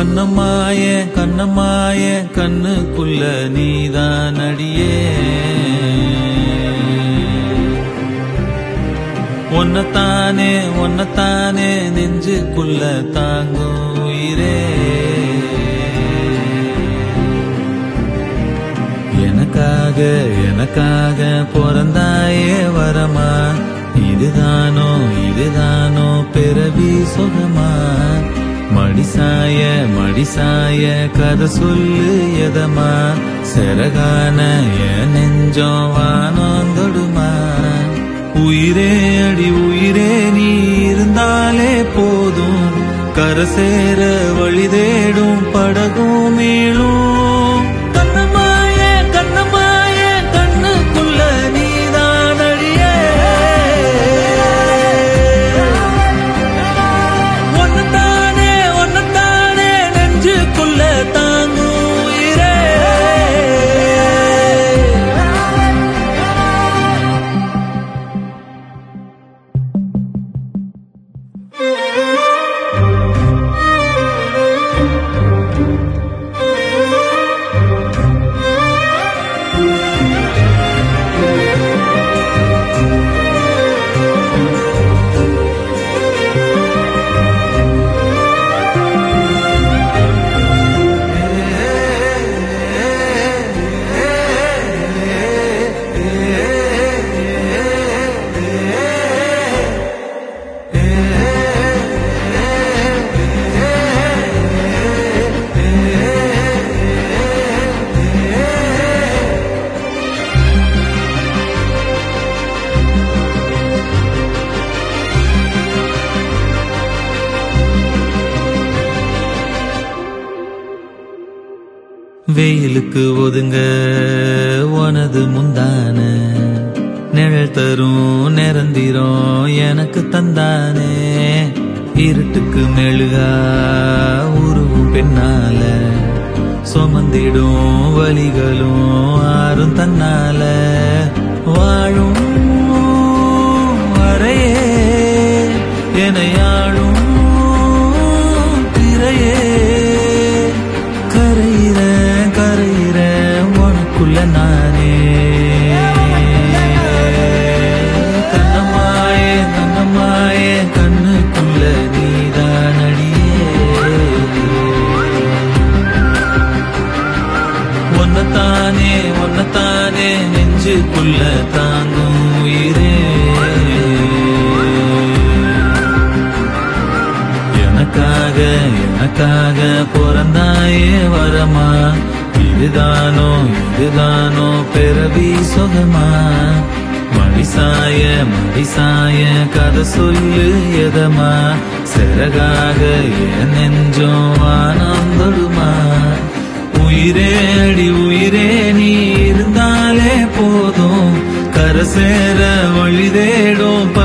கண்ணம்மாய கண்ணம்மாய கண்ணுக்குள்ள நீதான் அடியே ஒன்னத்தானே ஒன்னத்தானே நெஞ்சுக்குள்ள தாங்கும் உயிரே எனக்காக எனக்காக பிறந்தாயே வரமா இதுதானோ இதுதானோ பிறவி சுகமா மடிசாய மடிசாய கதை சொல்லு எதமா செரகான என் நெஞ்சம் வானோந்தொடுமா உயிரே அடி உயிரே நீ இருந்தாலே போதும் கரை சேர வழி தேடும் படகும் மீளும் கண்ணமாய கண்ணமாய கண்ணுக்குள்ள நீதான் அழியே ஒன்னத்தானே ஒன்னத்தானே நெஞ்சுக்குள்ள தாங்கும் உயிரே வெயிலுக்கு ஒதுங்க உனது முந்தான நிழல் தரும் நிரந்திரம் எனக்கு தந்தானே இருட்டுக்கு மெழுகா உருவும் பெண்ணால சுமந்திடும் வலிகளும் ஆறும் தன்னால வாழும் வரையே எனையாளும் திரையே கரையிற கரையிற உனக்குள்ள நானே கண்ணமாயே கண்ணமாயே கண்ணுக்குள்ள நீதான் அடியே ஒன்னத்தானே ஒன்னத்தானே நெஞ்சுக்குள்ள தாங்கும் உயிரே எனக்காக எனக்காக பிறந்தாயே வரமா இதுதானோ இதுதானோ பிறவி சுகமா மடிசாய மடிசாய கதை சொல்லு எதமா சிறகாக என் நெஞ்சம் வானந்தொடுமா உயிரே அடி உயிரே நீ இருந்தாலே போதும் கரை சேர வழி தேடும்